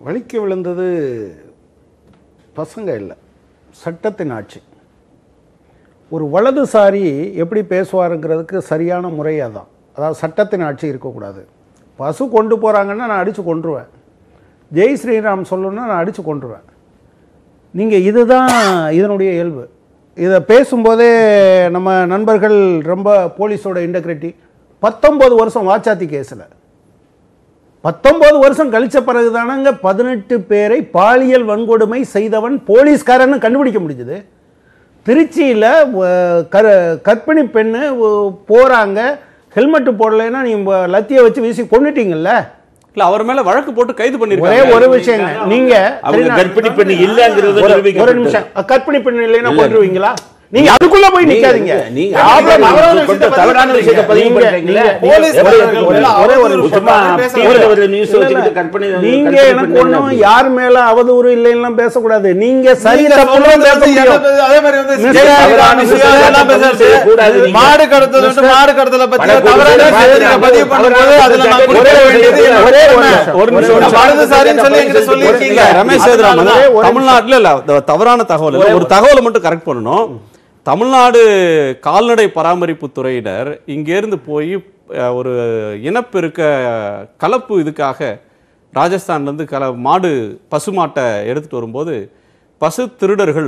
வலிக்கு விழுந்தது பசங்க இல்லை சட்டத்தின் ஆட்சி ஒரு வலதுசாரி எப்படி பேசுவாருங்கிறதுக்கு சரியான முறையாக தான் அதாவது சட்டத்தின் ஆட்சி இருக்கக்கூடாது பசு கொண்டு போகிறாங்கன்னா நான் அடித்து கொன்றுவேன் ஜெய் ஸ்ரீராம் சொல்லணும்னா நான் அடித்து கொன்றுவேன் நீங்கள் இதுதான் இதனுடைய இயல்பு இதை பேசும்போதே நம்ம நண்பர்கள் ரொம்ப போலீஸோட இன்டெகிரிட்டி பத்தொம்பது வருஷம் வாச்சாத்தி கேஸில் பத்தொன்பது வருஷம் கழிச்ச பிறகுதானங்க பதினெட்டு பேரை பாலியல் வன்கொடுமை செய்தவன் போலீஸ்காரன்னு கண்டுபிடிக்க முடிஞ்சது திருச்சியில் கர கர்ப்பிணி பெண்ணு ஒ- போறாங்க ஹெல்மெட் போடலைன்னா நீங்க லத்தியை வச்சு வீசி கொண்டுட்டீங்கல்ல இல்ல அவர் மேல வழக்கு போட்டு கைது ஒரே பண்ணிருக்காங்க ஒரு விஷயங்க நீங்க அவங்க சரிண்ணா, கர்ப்பிணி பெண் இல்லங்கிறது ஒரு- ஒரு நிரூபிக்கப்பட்டது. நிமிஷம் கர்ப்பிணி பெண் இல்லைன்னா கொண்டுருவீங்களா நீங்க அதுக்குள்ள போய் நிக்காதீங்க நீங்க Problem தவறான இல்ல. விஷயத்தை தவறான விஷயத்தை பதிவு நீங்க- பண்றீங்களே. நீங்க- போலீஸ் ஒரே- காரர்கள் ஒரே- மேல ஒரே ஒரு அவதூறு நிமிஷம். சும்மா பேசலாம். டிவில வர நியூஸ் இல்ல, வச்சுக்கிட்டு இல்ல. கற்பனை நீங்க கற்பனை எனக்கு பண்ணி ஒண்ணும் அப்படி. யார் மேல அவதூறு இல்லைன்னா பேசக்கூடாது நீங்க சரி நீங்க தப்புலாம் சொல்றது பேச வந்து முடியும் என்ன- அதே மாதிரி வந்து மிஸ்டர் சிவகாமி தவறான ராமன் விஷயத்தை சிவகாமிலாம் பதிவு பேசுறது. செய்யக்கூடாது நீங்க. மாடு கடத்தல் வந்து மாடு கடத்தலை பத்தி பணம் தவறான கொடுத்து செய்திகளை பார்த்து பதிவு பண்ணும்போது தவறான அதுல நான் செய்திகளை கொடுக்க ஒரே ஒரு வேண்டியது நிமிஷம், ஒரே ஒரு உண்மை. நிமிஷம், ஒரு நிமிஷம், ஒரு நான் நிமிஷம். வலதுசாரின்னு சொல்லி என்கிட்ட சொல்லியிருக்கீங்க. இல்ல, ரமேஷ் சேதுராமன் ஒரே ஒரு தமிழ்நாட்டுல இல்ல த- தவறான தகவல் இல்ல. ஒரு தகவலை மட்டும் கரெக்ட் பண்ணணும் தமிழ்நாடு கால்நடை பராமரிப்பு துறையினர் இங்கேருந்து போய் அஹ், ஒரு இனப்பெருக்க கலப்பு இதுக்காக ராஜஸ்தான்ல இருந்து கல மாடு பசுமாட்டை எடுத்துட்டு வரும்போது பசு திருடர்கள்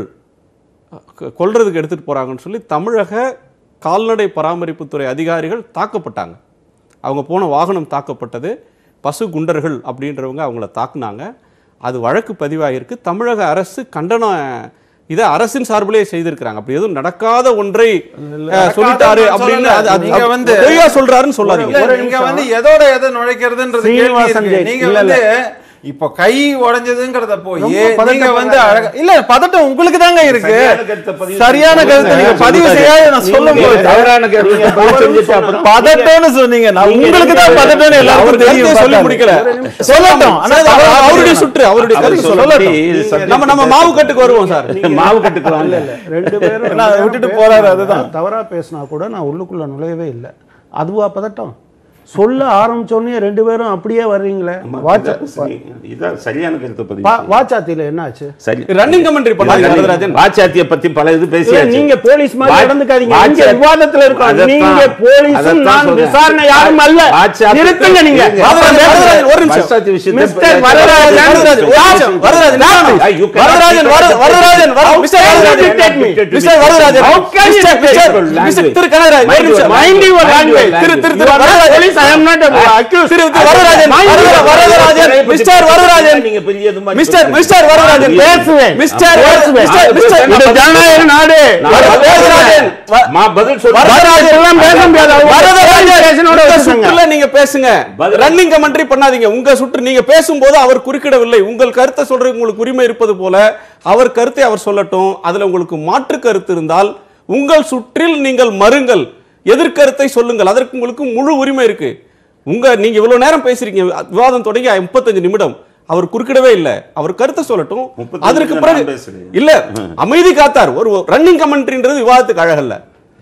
கொ- கொல்றதுக்கு எடுத்துட்டு போறாங்கன்னு சொல்லி தமிழக கால்நடை பராமரிப்புத்துறை அதிகாரிகள் தாக்கப்பட்டாங்க அவங்க போன வாகனம் தாக்கப்பட்டது பசு குண்டர்கள் அப்படின்றவங்க அவங்கள தாக்குனாங்க அது வழக்கு பதிவாகிருக்கு தமிழக அரசு கண்டனம் இதை அரசின் சார்பிலே செய்திருக்கிறாங்க அப்படி எதுவும் நடக்காத ஒன்றை அஹ், சொல்லிட்டாரு அப்படின்னு அது- அது- நீங்க வந்து- பொய்யா சொல்றாருன்னு சொல்லாதீங்க இல்ல, நீங்க வந்து எதோட எதை நுழைக்கிறதுன்றது கேள்வி ஸ்ரீனிவாசன் இருக்கு. ஜெய். நீங்க இல்ல, வந்து இப்போ கை உடைஞ்சதுங்கிறத போய் ரொம்ப நீங்க பதட்டப்படுறாங்க. வந்து அழகா இல்ல பதட்டம் உங்களுக்கு தாங்க இருக்கு சரியான கருத்தை பதிவு சரியான செய்யுங்க. கருத்தை நீங்க பதிவு செய்யாத நான் சொல்லும் நீங்க போது தவறான கருத்தை பதிவு செஞ்சுட்டு அப்புறம் பதட்டம்னு சொன்னீங்க நான் நீங்க- உங்களுக்கு தான் பதட்டம்னு எல்லாருக்கும் அவர் தெரியும் கருத்தை சொல்லி பார்த்தா. முடிக்கல சொல்லட்டும் ஆனா சார், அவர் தவறா அவருடைய புரியணும். சுற்று அவருடைய அவர் கருத்து சொல்லட்டும். சொல்லட்டும் இது subject நம்ம நம்ம மாவு கட்டுக்கு வருவோம் சார் மாவு கட்டுக்கு வாங்க. இல்ல இல்ல ரெண்டு பேரும் ஏன்னா அதை விட்டுட்டு போறாரு, அதுதான். தவறா பேசினா கூட நான் உள்ளுக்குள்ள நுழையவே இல்லை அதுவா பதட்டம் சொல்ல ஆரம்பிச்சோடனே ரெண்டு பேரும் அப்படியே வர்றீங்களே வாச்சா இதான் சரியான கருத்தை பதிவு வா- செய்யுங்க. வாச்சாத்தியில என்ன ஆச்சு சரி ரன்னிங் கமெண்ட்ரி பண்ணாங்க வரதராஜன் வாச்சாத்திய பத்தி பல இது இல்ல, பேசியாச்சு நீங்க போலீஸ் மாதிரி வா- நடந்துக்காதீங்க இங்க வாட்சா- விவாதத்துல இருக்கோம் அதைத்தான். நீங்க போலீஸும் அதைத்தான் நான் சொல்றேன். விசாரணை யாரும் அல்ல வாட்சாப் நிறுத்துங்க நீங்க இருங்க. அப்புறம் வரதராஜன், ஒரு நிமிஷம். வாட்சாத்தி விஷயத்தை மிஸ்டர் பத்தி- வரதராஜன், வரதராஜன், ஒரு நிமிஷம். வரதராஜன், நிதானம். Ah, you cannot வரதராஜன், வர- வரதராஜன், வர- How mister can you Varadarajan, dictate me? Mister Varadarajan, How can you mister, dictate mister, your mister language? Thiru Kanagaraj, ஒரு Mind your நிமிஷம். Mind your language. Thiru, Thiru, Thiru, You are not Varadarajan. police, I am not accused. Thiru, Thiru Varadarajan, Mind your வரதரா- Varadarajan, பத்தி mister Varadarajan, நீங்க பெரிய இது மாதிரி mister, பேசுறீங்க. Mister Varadarajan, பேசுவேன். Mister, பேசுவேன். மிஸ்டர், மிஸ்டர், இது ஜனநாயக நாடு நான் வரதராஜன், வ- மா பதில் சொல்லு. வரதராஜன் எல்லாம் பேச முடியாது அவங்க வரதராஜன், ஸ்டேஷனோட உங்க வச்சுக்கோங்க. சுற்றுல நீங்க பேசுங்க பதில். ரன்னிங் கமெண்ட்ரி பண்ணாதீங்க உங்க சுற்று நீங்க பேசும்போது அவர் குறுக்கிடவில்லை உங்கள் கருத்தை சொல்றது உங்களுக்கு உரிமை இருப்பது போல அவர் கருத்தை அவர் சொல்லட்டும் அதுல உங்களுக்கு மாற்று கருத்து இருந்தால் உங்கள் சுற்றில் நீங்கள் மறுங்கள் எதிர்கருத்தை சொல்லுங்கள் அதற்கு உங்களுக்கு முழு உரிமை இருக்கு உங்க நீங்க இவ்வளவு நேரம் பேசுறீங்க விவாதம் தொடங்கி முப்பத்தஞ்சு நிமிடம் அவர் குறுக்கிடவே இல்லை அவர் கருத்தை சொல்லட்டும் 35 அதற்கு நிமிடம் பிறகு நான் பேசுறேன். இல்ல அமைதி காத்தார் ஒரு ரன்னிங் கமெண்ட்ரின்றது விவாதத்துக்கு அழகல்ல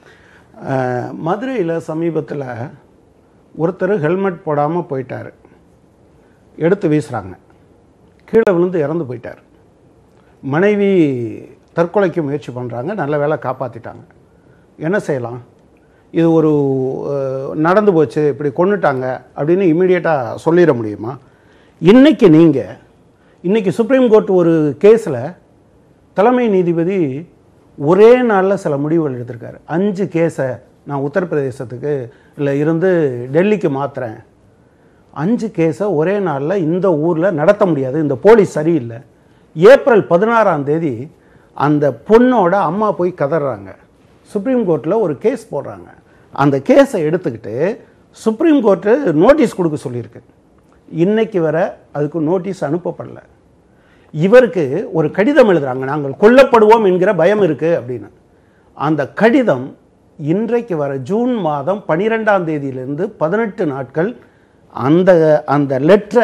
மதுரையில் சமீபத்தில் ஒருத்தர் ஹெல்மெட் போடாமல் போயிட்டார் எடுத்து வீசுகிறாங்க கீழே விழுந்து இறந்து போயிட்டார் மனைவி தற்கொலைக்கு முயற்சி பண்ணுறாங்க நல்ல வேளை காப்பாற்றிட்டாங்க என்ன செய்யலாம் இது ஒரு அஹ், நடந்து போச்சு இப்படி கொன்னுட்டாங்க அப்படின்னு இமீடியட்டாக சொல்லிட முடியுமா இன்னைக்கு நீங்கள் இன்னைக்கு சுப்ரீம் கோர்ட் ஒரு கேஸில் தலைமை நீதிபதி ஒரே நாளில் சில முடிவுகள் எடுத்திருக்காரு அஞ்சு கேஸை நான் உத்தரப்பிரதேசத்துக்கு இல்லை இருந்து டெல்லிக்கு மாற்றுறேன் அஞ்சு கேஸை ஒரே நாளில் இந்த ஊரில் நடத்த முடியாது இந்த போலீஸ் சரியில்லை ஏப்ரல் பதினாறாம் தேதி அந்த பொண்ணோட அம்மா போய் கதறாங்க சுப்ரீம் கோர்ட்டில் ஒரு கேஸ் போடுறாங்க அந்த கேஸை எடுத்துக்கிட்டு சுப்ரீம் கோர்ட்டு நோட்டீஸ் கொடுக்க சொல்லியிருக்கு இன்னைக்கு வர அதுக்கு நோட்டீஸ் அனுப்பப்படல இவருக்கு ஒரு கடிதம் எழுதுறாங்க நாங்கள் கொல்லப்படுவோம் என்கிற பயம் இருக்குது அப்படின்னு அந்த கடிதம் இன்றைக்கு வர ஜூன் மாதம் பன்னிரெண்டாம் தேதியிலிருந்து பதினெட்டு நாட்கள் அந்த அந்த லெட்டரை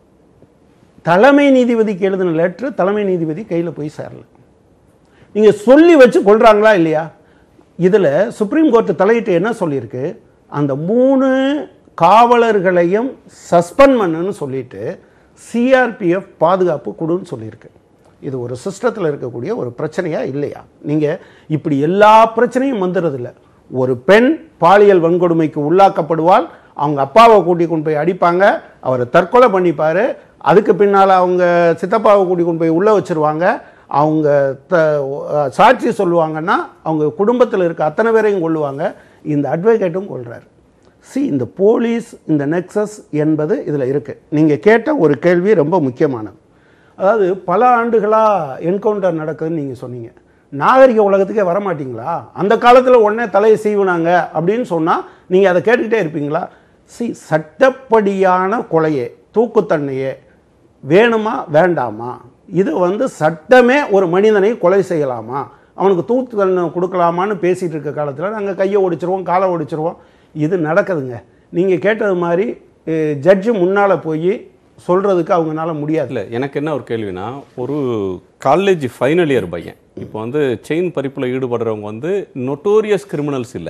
தலைமை நீதிபதிக்கு எழுதின லெட்ரு தலைமை நீதிபதி கையில் போய் சேரல நீங்கள் சொல்லி வச்சு கொள்றாங்களா இல்லையா இதில் சுப்ரீம் கோர்ட் தலையிட்டு என்ன சொல்லியிருக்கு அந்த மூணு காவலர்களையும் சஸ்பெண்ட் பண்ணுன்னு சொல்லிட்டு சிஆர்பிஎஃப் பாதுகாப்பு கொடுன்னு சொல்லியிருக்கு இது ஒரு சிஸ்டத்தில் இருக்கக்கூடிய ஒரு பிரச்சனையா இல்லையா நீங்கள் இப்படி எல்லா பிரச்சனையும் வந்துடுறதில்ல ஒரு பெண் பாலியல் வன்கொடுமைக்கு உள்ளாக்கப்படுவாள் அவங்க அப்பாவை கூட்டி கொண்டு போய் அடிப்பாங்க அவர் தற்கொலை பண்ணிப்பார் அதுக்கு பின்னால் அவங்க சித்தப்பாவை கூட்டி கொண்டு போய் உள்ளே வச்சிருவாங்க அவங்க த சாட்சி சொல்லுவாங்கன்னா அவங்க குடும்பத்தில் இருக்க அத்தனை பேரையும் கொள்ளுவாங்க இந்த அட்வொகேட்டும் கொள்கிறார் சி இந்த போலீஸ் இந்த நெக்ஸஸ் என்பது இதில் இருக்குது நீங்கள் கேட்ட ஒரு கேள்வி ரொம்ப முக்கியமானது அதாவது பல ஆண்டுகளாக என்கவுண்டர் நடக்குதுன்னு நீங்கள் சொன்னீங்க நாகரிக உலகத்துக்கே வரமாட்டீங்களா அந்த காலத்தில் உடனே தலையை சீவுனாங்க அப்படின்னு சொன்னால் நீங்கள் அதை கேட்டுக்கிட்டே இருப்பீங்களா சி சட்டப்படியான கொலையே தூக்குத்தண்ணையே வேணுமா வேண்டாமா இது வந்து சட்டமே ஒரு மனிதனை கொலை செய்யலாமா அவனுக்கு தூக்கு தண்டனை கொடுக்கலாமான்னு பேசிகிட்டு இருக்க காலத்தில் நாங்கள் கையை ஒடிச்சிருவோம் காலை ஒடிச்சிருவோம் இது நடக்குதுங்க நீங்கள் கேட்டது மாதிரி ஜட்ஜு முன்னால் போய் சொல்கிறதுக்கு அவங்களால முடியாது இல்லை எனக்கு என்ன ஒரு கேள்வினா ஒரு காலேஜ் ஃபைனல் இயர் பையன் இப்போ வந்து செயின் பறிப்பில் ஈடுபடுறவங்க வந்து நொட்டோரியஸ் கிரிமினல்ஸ் இல்லை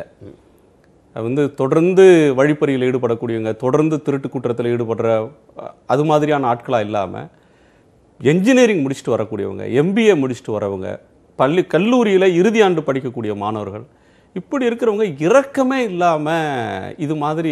அது வந்து தொடர்ந்து வழிப்பறியில் ஈடுபடக்கூடியவங்க தொடர்ந்து திருட்டு குற்றத்தில் ஈடுபடுற அஹ், அது மாதிரியான ஆட்களாக இல்லாமல் என்ஜினியரிங் முடிச்சுட்டு வரக்கூடியவங்க எம்பிஏ முடிச்சுட்டு வரவங்க பள்ளி கல்லூரியில் இறுதி ஆண்டு படிக்கக்கூடிய மாணவர்கள் இப்படி இருக்கிறவங்க இரக்கமே இல்லாமல் இது மாதிரி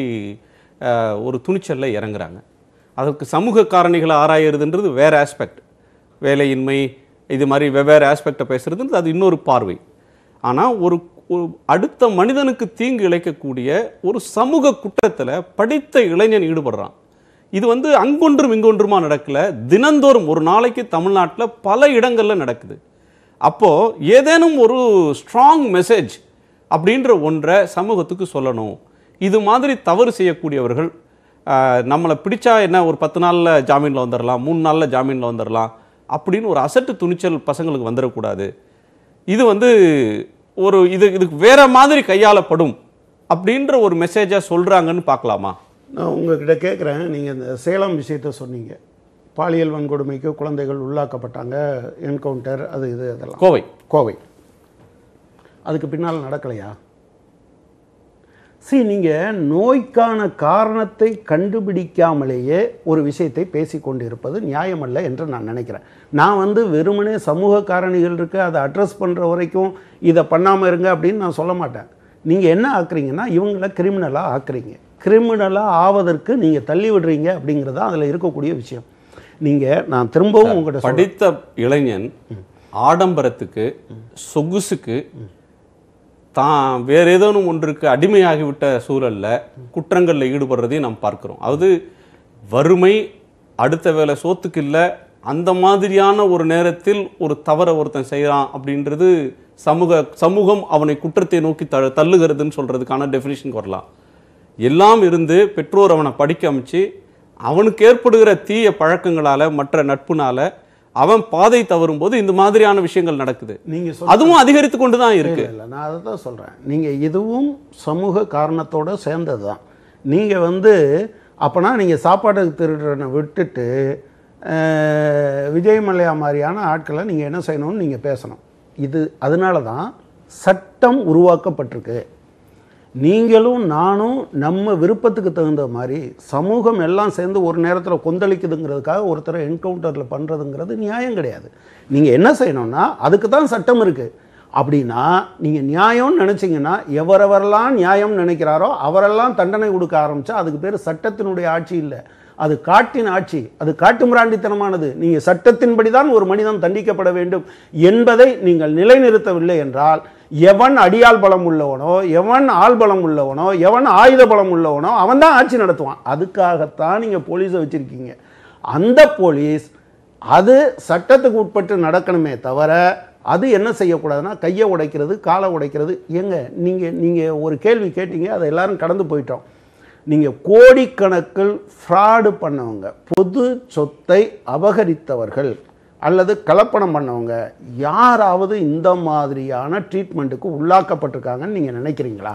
அஹ், ஒரு துணிச்சலில் இறங்குறாங்க அதற்கு சமூக காரணிகளை ஆராயிறதுன்றது வேறு ஆஸ்பெக்ட் வேலையின்மை இது மாதிரி வெவ்வேறு ஆஸ்பெக்டை பேசுறதுன்றது அது இன்னொரு பார்வை ஆனால் ஒரு ஒரு அடுத்த மனிதனுக்கு தீங்கு இழைக்கக்கூடிய ஒரு சமூக குற்றத்தில் படித்த இளைஞன் ஈடுபடுறான் இது வந்து அங்கொன்றும் இங்கொன்றுமா நடக்கல தினந்தோறும் ஒரு நாளைக்கு தமிழ்நாட்டில் பல இடங்கள்ல நடக்குது அப்போ ஏதேனும் ஒரு ஸ்ட்ராங் மெசேஜ் அப்படின்ற ஒன்றை சமூகத்துக்கு சொல்லணும் இது மாதிரி தவறு செய்யக்கூடியவர்கள் ஆஹ், நம்மளை பிடிச்சா என்ன ஒரு பத்து நாளில் ஜாமீனில் வந்துடலாம் மூணு நாளில் ஜாமீனில் வந்துடலாம் அப்படின்னு ஒரு அசட்டு துணிச்சல் பசங்களுக்கு வந்துடக்கூடாது இது வந்து ஒரு இது இதுக்கு வேற மாதிரி கையாளப்படும் அப்படின்ற ஒரு மெசேஜாக சொல்கிறாங்கன்னு பார்க்கலாமா நான் உங்ககிட்ட கேட்குறேன் நீங்கள் இந்த சேலம் விஷயத்த சொன்னீங்க பாலியல் வன்கொடுமைக்கு குழந்தைகள் உள்ளாக்கப்பட்டாங்க என்கவுண்டர் அது இது அதெல்லாம் கோவை கோவை அதுக்கு பின்னால் நடக்கலையா சி நீங்கள் நோய்க்கான காரணத்தை கண்டுபிடிக்காமலேயே ஒரு விஷயத்தை பேசி கொண்டிருப்பது நியாயமல்ல என்று நான் நினைக்கிறேன் நான் வந்து வெறுமனே சமூக காரணிகள் இருக்கு அதை அட்ரஸ் பண்ணுற வரைக்கும் இதை பண்ணாமல் இருங்க அப்படின்னு நான் சொல்ல மாட்டேன் நீங்கள் என்ன ஆக்குறீங்கன்னா இவங்கள கிரிமினலாக ஆக்குறீங்க கிரிமினலாக ஆவதற்கு நீங்கள் தள்ளி விடுறீங்க அப்படிங்கிறது தான் அதில் இருக்கக்கூடிய விஷயம் நீங்கள் நான் திரும்பவும் உங்கள்கிட்ட சொல்றேன். படித்த இளைஞன் ஆடம்பரத்துக்கு சொகுசுக்கு தான் வேற ஏதேனும் ஒன்றுக்கு அடிமையாகிவிட்ட சூழல்ல குற்றங்களில் ஈடுபடுறதையும் நாம் பார்க்கிறோம் அது வறுமை அடுத்த வேளை சோத்துக்கு இல்லை அந்த மாதிரியான ஒரு நேரத்தில் ஒரு தவறை ஒருத்தன் செய்கிறான் அப்படின்றது சமூக சமூகம் அவனை குற்றத்தை நோக்கி த தள்ளுகிறதுன்னு சொல்றதுக்கான டெஃபினிஷன் வரலாம் எல்லாம் இருந்து பெற்றோர் அவனை படிக்க அமைச்சு அவனுக்கு ஏற்படுகிற தீய பழக்கங்களால மற்ற நட்புனால அவன் பாதை தவறும் போது இந்த மாதிரியான விஷயங்கள் நடக்குது நீங்கள் சொல் அதுவும் அதிகரித்து கொண்டு தான் இருக்கு இல்லை இல்லை நான் அதை தான் சொல்கிறேன் நீங்கள் இதுவும் சமூக காரணத்தோட சேர்ந்தது தான் நீங்கள் வந்து அப்போனா நீங்கள் சாப்பாட்டுக்கு திருடுறனை விட்டுட்டு அஹ், விஜய் மல்லையா மாதிரியான ஆட்களை நீங்கள் என்ன செய்யணும்னு நீங்கள் பேசணும் இது அதனால தான் சட்டம் உருவாக்கப்பட்டிருக்கு நீங்களும் நானும் நம்ம விருப்பத்துக்கு தகுந்த மாதிரி சமூகம் எல்லாம் சேர்ந்து ஒரு நேரத்தில் கொந்தளிக்குதுங்கிறதுக்காக ஒருத்தரை என்கவுண்டரில் பண்ணுறதுங்கிறது நியாயம் கிடையாது நீங்கள் என்ன செய்யணும்னா அதுக்கு தான் சட்டம் இருக்குது அப்படின்னா நீங்கள் நியாயம்னு நினச்சிங்கன்னா எவரெவரெல்லாம் நியாயம் நினைக்கிறாரோ அவரெல்லாம் தண்டனை கொடுக்க ஆரம்பித்தா அதுக்கு பேர் சட்டத்தினுடைய ஆட்சி இல்லை அது காட்டின் ஆட்சி அது காட்டு மிராண்டித்தனமானது நீங்கள் சட்டத்தின்படி தான் ஒரு மனிதன் தண்டிக்கப்பட வேண்டும் என்பதை நீங்கள் நிலைநிறுத்தவில்லை என்றால் எவன் அடியாள் பலம் உள்ளவனோ எவன் ஆள் பலம் உள்ளவனோ எவன் ஆயுத பலம் உள்ளவனோ அவன் தான் ஆட்சி நடத்துவான் அதுக்காகத்தான் நீங்கள் போலீஸை வச்சுருக்கீங்க அந்த போலீஸ் அது சட்டத்துக்கு உட்பட்டு நடக்கணுமே தவிர அது என்ன செய்யக்கூடாதுன்னா கையை உடைக்கிறது காலை உடைக்கிறது ஏங்க நீங்கள் நீங்கள் ஒரு கேள்வி கேட்டீங்க அதை எல்லாரும் கடந்து போயிட்டோம் நீங்கள் கோடிக்கணக்கில் ஃப்ராடு பண்ணவங்க பொது சொத்தை அபகரித்தவர்கள் அல்லது கலப்படம் பண்ணவங்க யாராவது இந்த மாதிரியான ட்ரீட்மெண்ட்டுக்கு உள்ளாக்கப்பட்டிருக்காங்கன்னு நீங்கள் நினைக்கிறீங்களா